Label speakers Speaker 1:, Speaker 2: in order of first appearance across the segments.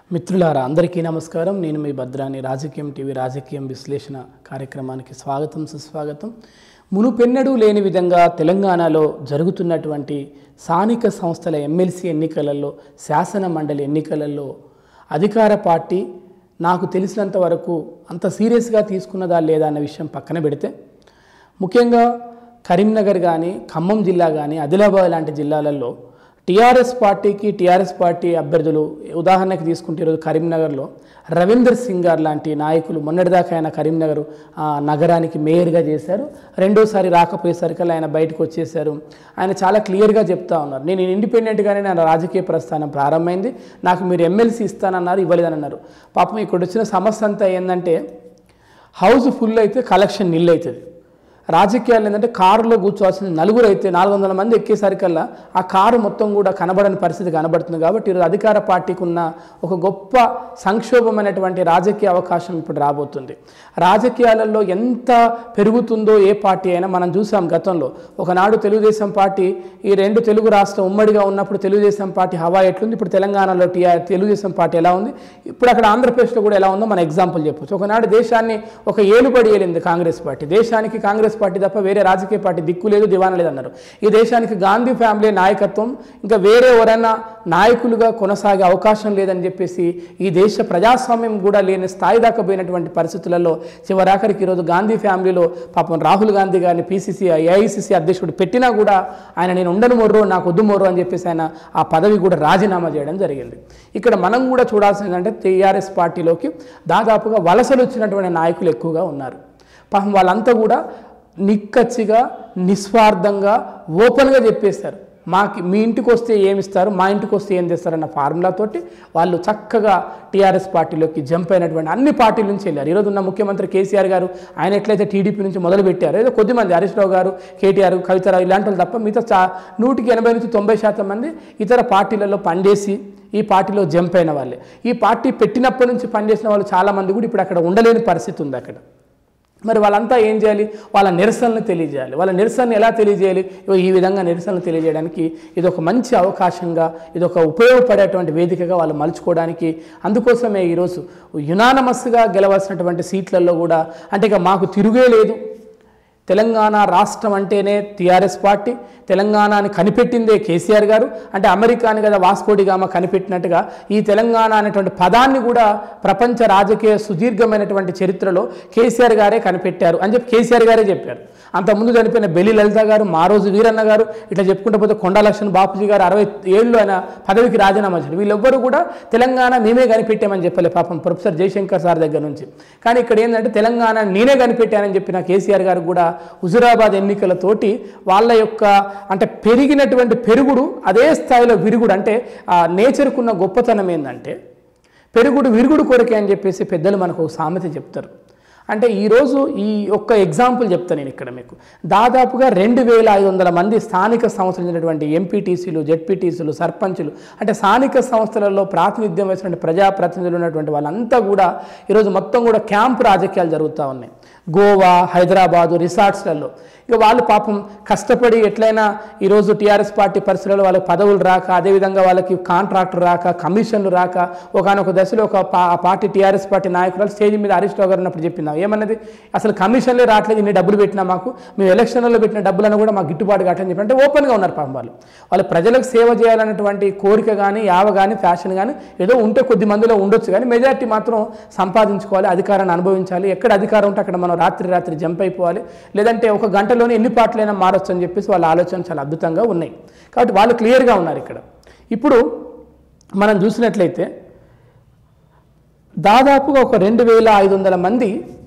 Speaker 1: మిత్రులారా అందరికీ నమస్కారం నేను మీ భద్రాని రాజకీయం టీవీ రాజకీయం విశ్లేషణ కార్యక్రమానికి స్వాగతం సుస్వాగతం మునుపెన్నడూ లేని విధంగా తెలంగాణలో జరుగుతున్నటువంటి స్థానిక సంస్థల ఎమ్మెల్సీ ఎన్నికలలో శాసన మండలి ఎన్నికలలో అధికార పార్టీ నాకు తెలిసినంత వరకు అంత సీరియస్గా తీసుకున్నదా లేదా అన్న విషయం పక్కన పెడితే ముఖ్యంగా కరీంనగర్ కానీ ఖమ్మం జిల్లా కానీ ఆదిలాబాద్ లాంటి జిల్లాలలో టీఆర్ఎస్ పార్టీకి టీఆర్ఎస్ పార్టీ అభ్యర్థులు ఉదాహరణకి తీసుకుంటే ఈరోజు కరీంనగర్లో రవీందర్ సింగ్ గారు లాంటి నాయకులు మొన్నటిదాకా ఆయన కరీంనగర్ ఆ, నగరానికి మేయర్గా చేశారు రెండోసారి రాకపోయేసరికల్లా ఆయన బయటకు వచ్చేసారు ఆయన చాలా క్లియర్గా చెప్తా ఉన్నారు నేను ఇండిపెండెంట్గానే నా రాజకీయ ప్రస్థానం ప్రారంభమైంది నాకు మీరు ఎమ్మెల్సీ ఇస్తానన్నారు ఇవ్వలేదని అన్నారు పాపం ఇక్కడ వచ్చిన సమస్య అంతా ఏంటంటే హౌస్ ఫుల్ అయితే కలెక్షన్ నిల్ అవుతుంది రాజకీయాలు ఏంటంటే కారులో కూర్చోవాల్సింది నలుగురు అయితే నాలుగు వందల మంది ఎక్కేసరికల్లా ఆ కారు మొత్తం కూడా కనబడని పరిస్థితి కనబడుతుంది కాబట్టి ఈరోజు అధికార పార్టీకి ఉన్న ఒక గొప్ప సంక్షోభమైనటువంటి రాజకీయ అవకాశం ఇప్పుడు రాబోతుంది రాజకీయాలలో ఎంత పెరుగుతుందో ఏ పార్టీ అయినా మనం చూసాం గతంలో ఒకనాడు తెలుగుదేశం పార్టీ ఈ రెండు తెలుగు రాష్ట్రం ఉమ్మడిగా ఉన్నప్పుడు తెలుగుదేశం పార్టీ హవా ఎట్లుంది ఇప్పుడు తెలంగాణలో టీఆర్ తెలుగుదేశం పార్టీ ఎలా ఉంది ఇప్పుడు అక్కడ ఆంధ్రప్రదేశ్లో కూడా ఎలా ఉందో మన ఎగ్జాంపుల్ చెప్పొచ్చు ఒకనాడు దేశాన్ని ఒక ఏలుబడి ఏలింది కాంగ్రెస్ పార్టీ దేశానికి కాంగ్రెస్ పార్టీ తప్ప వేరే రాజకీయ పార్టీ దిక్కు లేదు దివాన లేదు అన్నారు ఈ దేశానికి గాంధీ ఫ్యామిలీ నాయకత్వం ఇంకా వేరే ఎవరైనా నాయకులుగా కొనసాగే అవకాశం లేదని చెప్పేసి ఈ దేశ ప్రజాస్వామ్యం కూడా లేని స్థాయి దాకా పోయినటువంటి పరిస్థితులలో చివరాఖరికి ఈరోజు గాంధీ ఫ్యామిలీలో పాపం రాహుల్ గాంధీ గారిని పీసీసీ ఏఐసీసీ అధ్యక్షుడు పెట్టినా కూడా ఆయన నేను ఉండను మొర్రో నాకు వద్దు మొర్రో అని చెప్పేసి ఆయన ఆ పదవి కూడా రాజీనామా చేయడం జరిగింది ఇక్కడ మనం కూడా చూడాల్సింది ఏంటంటే టీఆర్ఎస్ పార్టీలోకి దాదాపుగా వలసలు వచ్చినటువంటి నాయకులు ఎక్కువగా ఉన్నారు పాపం వాళ్ళంతా కూడా నిక్కచ్చిగా నిస్వార్థంగా ఓపెన్గా చెప్పేశారు మాకి మీ ఇంటికి వస్తే ఏమి ఇస్తారు మా ఇంటికి వస్తే ఏం తెస్తారన్న ఫార్ములాతోటి వాళ్ళు చక్కగా టీఆర్ఎస్ పార్టీలోకి జంప్ అయినటువంటి అన్ని పార్టీల నుంచి వెళ్ళారు ఈరోజు ఉన్న ముఖ్యమంత్రి కేసీఆర్ గారు ఆయన ఎట్లయితే టీడీపీ నుంచి మొదలు పెట్టారు ఏదో కొద్దిమంది హరీష్ రావు గారు కేటీఆర్ కవితారావు ఇలాంటి వాళ్ళు తప్ప మిగతా చా నూటికి ఎనభై నుంచి తొంభై శాతం మంది ఇతర పార్టీలలో పనిచేసి ఈ పార్టీలో జంప్ అయిన వాళ్ళే ఈ పార్టీ పెట్టినప్పటి నుంచి పనిచేసిన వాళ్ళు చాలామంది కూడా ఇప్పుడు అక్కడ ఉండలేని పరిస్థితి ఉంది అక్కడ మరి వాళ్ళంతా ఏం చేయాలి వాళ్ళ నిరసనలు తెలియజేయాలి వాళ్ళ నిరసనను ఎలా తెలియజేయాలి ఇగో ఈ విధంగా నిరసనలు తెలియజేయడానికి ఇది ఒక మంచి అవకాశంగా ఇది ఒక ఉపయోగపడేటువంటి వేదికగా వాళ్ళు మలుచుకోవడానికి అందుకోసమే ఈరోజు యునానమస్గా గెలవాల్సినటువంటి సీట్లలో కూడా అంటే ఇక మాకు తిరుగే లేదు తెలంగాణ రాష్ట్రం అంటేనే టీఆర్ఎస్ పార్టీ తెలంగాణని కనిపెట్టిందే కేసీఆర్ గారు అంటే అమెరికాని కదా వాస్కోడిగామ కనిపెట్టినట్టుగా ఈ తెలంగాణ అనేటువంటి పదాన్ని కూడా ప్రపంచ రాజకీయ సుదీర్ఘమైనటువంటి చరిత్రలో కేసీఆర్ గారే కనిపెట్టారు అని చెప్పి కేసీఆర్ గారే చెప్పారు అంతకుముందు చనిపోయిన బెల్లి లలిత గారు మారోజు వీరన్న గారు ఇట్లా చెప్పుకుంటూ పోతే కొండా లక్ష్మణ్ బాపూజీ గారు అరవై ఏళ్ళు ఆయన పదవికి రాజీనామా చేశారు వీళ్ళెవ్వరూ కూడా తెలంగాణ మేమే కనిపెట్టామని చెప్పలే పాపం ప్రొఫెసర్ జయశంకర్ సార్ దగ్గర నుంచి కానీ ఇక్కడ ఏంటంటే తెలంగాణ నేనే కనిపెట్టానని చెప్పిన కేసీఆర్ గారు కూడా హుజురాబాద్ ఎన్నికలతోటి వాళ్ళ యొక్క అంటే పెరిగినటువంటి పెరుగుడు అదే స్థాయిలో విరుగుడు అంటే ఆ నేచర్కున్న గొప్పతనం ఏంటంటే పెరుగుడు విరుగుడు కొరకే అని చెప్పేసి పెద్దలు మనకు ఒక సామెత చెప్తారు అంటే ఈరోజు ఈ ఒక్క ఎగ్జాంపుల్ చెప్తాను నేను ఇక్కడ మీకు దాదాపుగా రెండు వేల ఐదు వందల మంది స్థానిక సంస్థలు చెందినటువంటి ఎంపీటీసీలు జెడ్పీటీసీలు సర్పంచులు అంటే స్థానిక సంస్థలలో ప్రాతినిధ్యం వహించినటువంటి ప్రజాప్రతినిధులు ఉన్నటువంటి వాళ్ళంతా కూడా ఈరోజు మొత్తం కూడా క్యాంపు రాజకీయాలు జరుగుతూ ఉన్నాయి గోవా హైదరాబాదు రిసార్ట్స్లలో ఇక వాళ్ళు పాపం కష్టపడి ఎట్లయినా ఈరోజు టీఆర్ఎస్ పార్టీ పరిస్థితుల్లో వాళ్ళకి పదవులు రాక అదేవిధంగా వాళ్ళకి కాంట్రాక్ట్ రాక కమిషన్లు రాక ఒకనొక దశలో ఒక పా ఆ పార్టీ టీఆర్ఎస్ పార్టీ నాయకురాలు స్టేజ్ మీద హరీష్ రావు గారు ఉన్నప్పుడు చెప్పిందాం ఏమన్నది అసలు కమిషన్లే రావట్లేదు ఇన్ని డబ్బులు పెట్టినా మాకు మేము ఎలక్షన్లలో పెట్టిన డబ్బులను కూడా మాకు గిట్టుబాటు కావట్లని చెప్పి అంటే ఓపెన్గా ఉన్నారు పాపం వాళ్ళు వాళ్ళు ప్రజలకు సేవ చేయాలన్నటువంటి కోరిక కానీ యావ కానీ ఫ్యాషన్ కానీ ఏదో ఉంటే కొద్ది మందిలో ఉండొచ్చు కానీ మెజారిటీ మాత్రం సంపాదించుకోవాలి అధికారాన్ని అనుభవించాలి ఎక్కడ అధికారం ఉంటే అక్కడ మనం రాత్రి రాత్రి జంప్ అయిపోవాలి లేదంటే ఒక గంటలోనే ఎన్ని పాటలైనా మారొచ్చు అని చెప్పేసి వాళ్ళ ఆలోచన చాలా అద్భుతంగా ఉన్నాయి కాబట్టి వాళ్ళు క్లియర్గా ఉన్నారు ఇక్కడ ఇప్పుడు మనం చూసినట్లయితే దాదాపుగా ఒక రెండు వేల ఐదు వందల మంది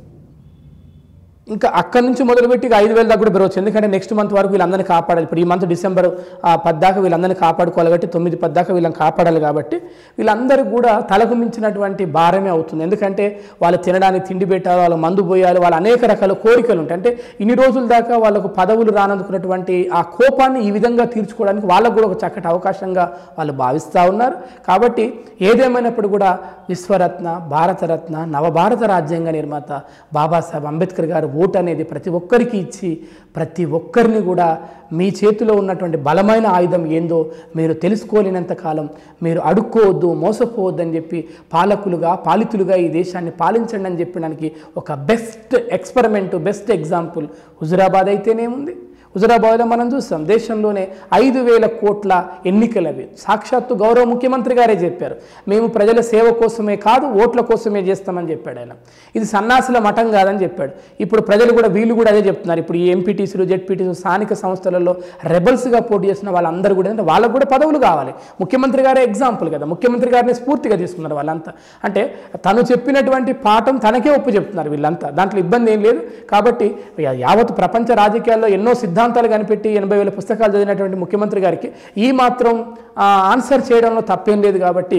Speaker 1: ఇంకా అక్కడి నుంచి మొదలుపెట్టి ఇక ఐదు వేల దాకా కూడా పెరగచ్చు ఎందుకంటే నెక్స్ట్ మంత్ వరకు వీళ్ళందరినీ కాపాడాలి ఇప్పుడు ఈ మంత్ డిసెంబర్ ఆ, పద్దాకా వీళ్ళందరినీ కాపాడుకోవాలి కాబట్టి తొమ్మిది పద్దాకా వీళ్ళని కాపాడాలి కాబట్టి వీళ్ళందరికీ కూడా తలకు మించినటువంటి భారమే అవుతుంది ఎందుకంటే వాళ్ళు తినడానికి తిండి పెట్టాలి వాళ్ళు మందు పోయాలి వాళ్ళు అనేక రకాల కోరికలు ఉంటాయి అంటే ఇన్ని రోజుల దాకా వాళ్ళకు పదవులు రానందుకున్నటువంటి ఆ కోపాన్ని ఈ విధంగా తీర్చుకోవడానికి వాళ్ళకు కూడా ఒక చక్కటి అవకాశంగా వాళ్ళు భావిస్తూ ఉన్నారు కాబట్టి ఏదేమైనప్పుడు కూడా విశ్వరత్న భారతరత్న నవభారత రాజ్యాంగ నిర్మాత బాబాసాహెబ్ అంబేద్కర్ గారు ఓటు అనేది ప్రతి ఒక్కరికి ఇచ్చి ప్రతి ఒక్కరిని కూడా మీ చేతిలో ఉన్నటువంటి బలమైన ఆయుధం ఏందో మీరు తెలుసుకోలేనంత కాలం మీరు అడుక్కోవద్దు మోసపోవద్దు అని చెప్పి పాలకులుగా పాలితులుగా ఈ దేశాన్ని పాలించండి అని చెప్పడానికి ఒక best experiment best example Huzurabad అయితేనేముంది హుజురాబాద్లో మనం చూస్తాం దేశంలోనే ఐదు వేల కోట్ల ఎన్నికలవి సాక్షాత్తు గౌరవ ముఖ్యమంత్రి గారే చెప్పారు మేము ప్రజల సేవ కోసమే కాదు ఓట్ల కోసమే చేస్తామని చెప్పాడు ఆయన ఇది సన్నాసుల మఠం కాదని చెప్పాడు ఇప్పుడు ప్రజలు కూడా వీళ్ళు కూడా అదే చెప్తున్నారు ఇప్పుడు ఈ ఎంపీటీసీలు జెడ్పీటీసీలు స్థానిక సంస్థలలో రెబల్స్గా పోటీ చేసిన వాళ్ళందరూ కూడా అంటే వాళ్ళకు కూడా పదవులు కావాలి ముఖ్యమంత్రి గారే ఎగ్జాంపుల్ కదా ముఖ్యమంత్రి గారిని స్ఫూర్తిగా తీసుకున్నారు వాళ్ళంతా అంటే తను చెప్పినటువంటి పాఠం తనకే ఒప్పు చెప్తున్నారు వీళ్ళంతా దాంట్లో ఇబ్బంది ఏం లేదు కాబట్టి యావత్ ప్రపంచ రాజకీయాల్లో ఎన్నో సిద్ధాంతాలు కనిపెట్టి ఎనభై వేల పుస్తకాలు చదివినటువంటి ముఖ్యమంత్రి గారికి ఈ మాత్రం ఆ, ఆన్సర్ చేయడంలో తప్పేం లేదు కాబట్టి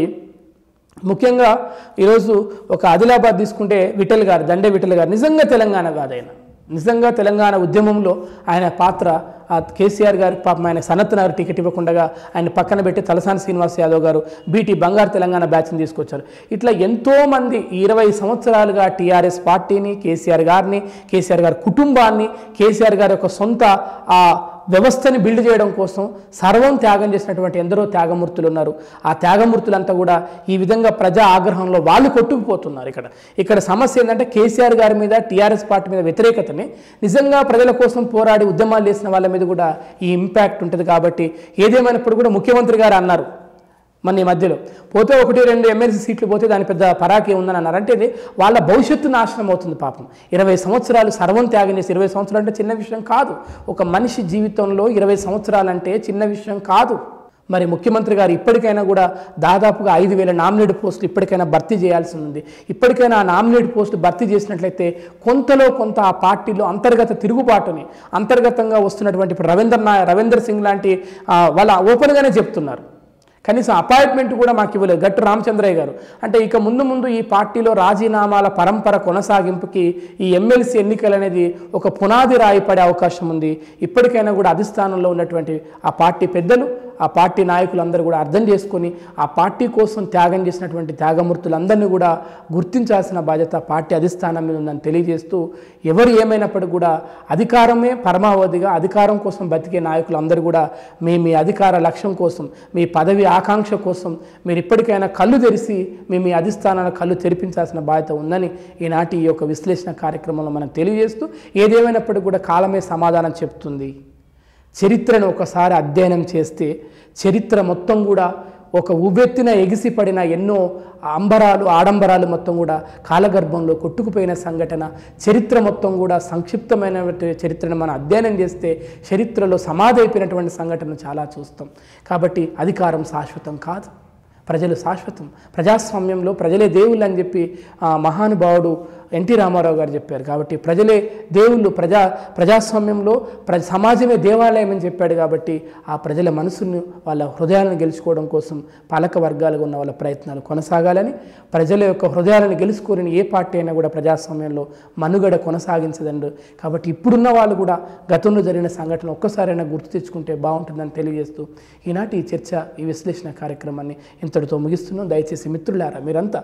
Speaker 1: ముఖ్యంగా ఈరోజు ఒక ఆదిలాబాద్ తీసుకుంటే విఠల్ గారు దండే విఠల్ గారు నిజంగా తెలంగాణ కాదు ఆయన నిజంగా తెలంగాణ ఉద్యమంలో ఆయన పాత్ర ఆ కేసీఆర్ గారికి పాపం ఆయన సనత్ నగర్ టికెట్ ఇవ్వకుండా ఆయన పక్కన పెట్టి తలసాని శ్రీనివాస్ యాదవ్ గారు బీటీ బంగారు తెలంగాణ బ్యాచ్ని తీసుకొచ్చారు ఇట్లా ఎంతోమంది ఇరవై సంవత్సరాలుగా టీఆర్ఎస్ పార్టీని కేసీఆర్ గారిని కేసీఆర్ గారి కుటుంబాన్ని కేసీఆర్ గారి యొక్క సొంత ఆ వ్యవస్థని బిల్డ్ చేయడం కోసం సర్వం త్యాగం చేసినటువంటి ఎందరో త్యాగమూర్తులు ఉన్నారు ఆ త్యాగమూర్తులంతా కూడా ఈ విధంగా ప్రజా ఆగ్రహంలో వాళ్ళు కొట్టుకుపోతున్నారు ఇక్కడ ఇక్కడ సమస్య ఏంటంటే కేసీఆర్ గారి మీద టీఆర్ఎస్ పార్టీ మీద వ్యతిరేకతని నిజంగా ప్రజల కోసం పోరాడి ఉద్యమాలు చేసిన వాళ్ళ మీద కూడా ఈ ఇంపాక్ట్ ఉంటుంది కాబట్టి ఏదేమైనప్పుడు కూడా ముఖ్యమంత్రి గారు అన్నారు మన ఈ మధ్యలో పోతే ఒకటి రెండు ఎమ్మెల్సీ సీట్లు పోతే దాని పెద్ద పరాకి ఉందని అన్నారు అంటే ఇది వాళ్ళ భవిష్యత్తు నాశనం అవుతుంది పాపం ఇరవై సంవత్సరాలు సర్వం త్యాగం చేసి ఇరవై సంవత్సరాలు అంటే చిన్న విషయం కాదు ఒక మనిషి జీవితంలో ఇరవై సంవత్సరాలు అంటే చిన్న విషయం కాదు మరి ముఖ్యమంత్రి గారు ఇప్పటికైనా కూడా దాదాపుగా ఐదు వేల నామినేట్ పోస్టులు ఇప్పటికైనా భర్తీ చేయాల్సి ఉంది ఇప్పటికైనా ఆ నామినేట్ పోస్టు భర్తీ చేసినట్లయితే కొంతలో కొంత ఆ పార్టీలో అంతర్గత తిరుగుబాటుని అంతర్గతంగా వస్తున్నటువంటి ఇప్పుడు రవీంద్ర నాయ రవీంద్ర సింగ్ లాంటి ఆ, వాళ్ళ ఓపెన్గానే చెప్తున్నారు కనీసం అపాయింట్మెంట్ కూడా మాకు ఇవ్వలేదు గట్టు రామచంద్రయ్య గారు అంటే ఇక ముందు ముందు ఈ పార్టీలో రాజీనామాల పరంపర కొనసాగింపుకి ఈ ఎమ్మెల్సీ ఎన్నికలు అనేది ఒక పునాది రాయి పడే అవకాశం ఉంది ఇప్పటికైనా కూడా అధిష్టానంలో ఉన్నటువంటి ఆ పార్టీ పెద్దలు ఆ పార్టీ నాయకులందరూ కూడా అర్థం చేసుకొని ఆ పార్టీ కోసం త్యాగం చేసినటువంటి త్యాగమూర్తులందరినీ కూడా గుర్తించాల్సిన బాధ్యత పార్టీ అధిష్టానం మీద ఉందని తెలియజేస్తూ ఎవరు ఏమైనప్పటికీ కూడా అధికారమే పరమావధిగా అధికారం కోసం బతికే నాయకులు అందరూ కూడా మీ మీ అధికార లక్ష్యం కోసం మీ పదవి ఆకాంక్ష కోసం మీరు ఇప్పటికైనా కళ్ళు తెరిచి మీ మీ అధిష్టానాల కళ్ళు తెరిపించాల్సిన బాధ్యత ఉందని ఈనాటి ఈ యొక్క విశ్లేషణ కార్యక్రమంలో మనం తెలియజేస్తూ ఏదేమైనప్పటికీ కూడా కాలమే సమాధానం చెప్తుంది చరిత్రను ఒకసారి అధ్యయనం చేస్తే చరిత్ర మొత్తం కూడా ఒక ఉవ్వెత్తిన ఎగిసిపడిన ఎన్నో అంబరాలు ఆడంబరాలు మొత్తం కూడా కాలగర్భంలో కొట్టుకుపోయిన సంఘటన చరిత్ర మొత్తం కూడా సంక్షిప్తమైన చరిత్రను మనం అధ్యయనం చేస్తే చరిత్రలో సమాధి అయిపోయినటువంటి సంఘటనలు చాలా చూస్తాం కాబట్టి అధికారం శాశ్వతం కాదు ప్రజలు శాశ్వతం ప్రజాస్వామ్యంలో ప్రజలే దేవుళ్ళు అని చెప్పి ఆ మహానుభావుడు ఎన్టీ రామారావు గారు చెప్పారు కాబట్టి ప్రజలే దేవుళ్ళు ప్రజా ప్రజాస్వామ్యంలో ప్ర సమాజమే దేవాలయం అని చెప్పాడు కాబట్టి ఆ ప్రజల మనసును వాళ్ళ హృదయాలను గెలుచుకోవడం కోసం పాలక వర్గాలుగా ఉన్న వాళ్ళ ప్రయత్నాలు కొనసాగాలని ప్రజల యొక్క హృదయాలను గెలుచుకోలేని ఏ పార్టీ అయినా కూడా ప్రజాస్వామ్యంలో మనుగడ కొనసాగించదండు కాబట్టి ఇప్పుడున్న వాళ్ళు కూడా గతంలో జరిగిన సంఘటన ఒక్కసారైనా గుర్తు తెచ్చుకుంటే బాగుంటుందని తెలియజేస్తూ ఈనాటి ఈ చర్చ ఈ విశ్లేషణ కార్యక్రమాన్ని ఇంతటితో ముగిస్తున్నాం దయచేసి మిత్రులారా మీరంతా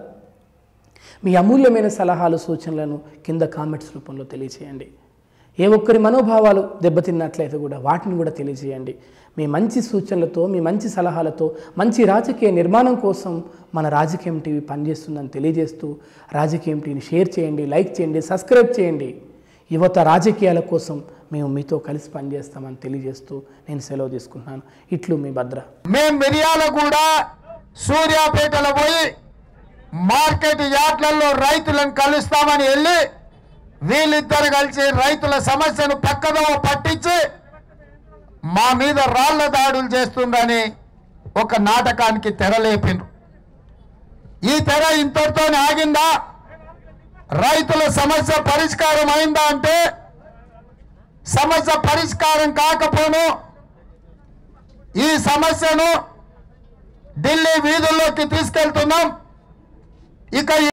Speaker 1: మీ అమూల్యమైన సలహాలు సూచనలను కింద కామెంట్స్ రూపంలో తెలియచేయండి ఏ ఒక్కరి మనోభావాలు దెబ్బతిన్నట్లయితే కూడా వాటిని కూడా తెలియజేయండి మీ మంచి సూచనలతో మీ మంచి సలహాలతో మంచి రాజకీయ నిర్మాణం కోసం మన రాజకీయం టీవీ పనిచేస్తుందని తెలియజేస్తూ రాజకీయం టీవీని షేర్ చేయండి లైక్ చేయండి సబ్స్క్రైబ్ చేయండి యువత రాజకీయాల కోసం మేము మీతో కలిసి పనిచేస్తామని తెలియజేస్తూ నేను సెలవు తీసుకుంటున్నాను ఇట్లు మీ భద్ర
Speaker 2: మేం మిరియాల కూడా సూర్యాపేటలో పోయి మార్కెట్ యార్డ్లలో రైతులను కలుస్తామని వెళ్ళి వీళ్ళిద్దరు కలిసి రైతుల సమస్యను పక్కదో పట్టించి మా మీద రాళ్ల దాడులు చేస్తుందని ఒక నాటకానికి తెరలేపిండ్రు ఈ తెర ఇంతటితో ఆగిందా రైతుల సమస్య పరిష్కారం అయిందా అంటే సమస్య పరిష్కారం కాకపోను ఈ సమస్యను ఢిల్లీ వీధుల్లోకి తీసుకెళ్తున్నాం ఇక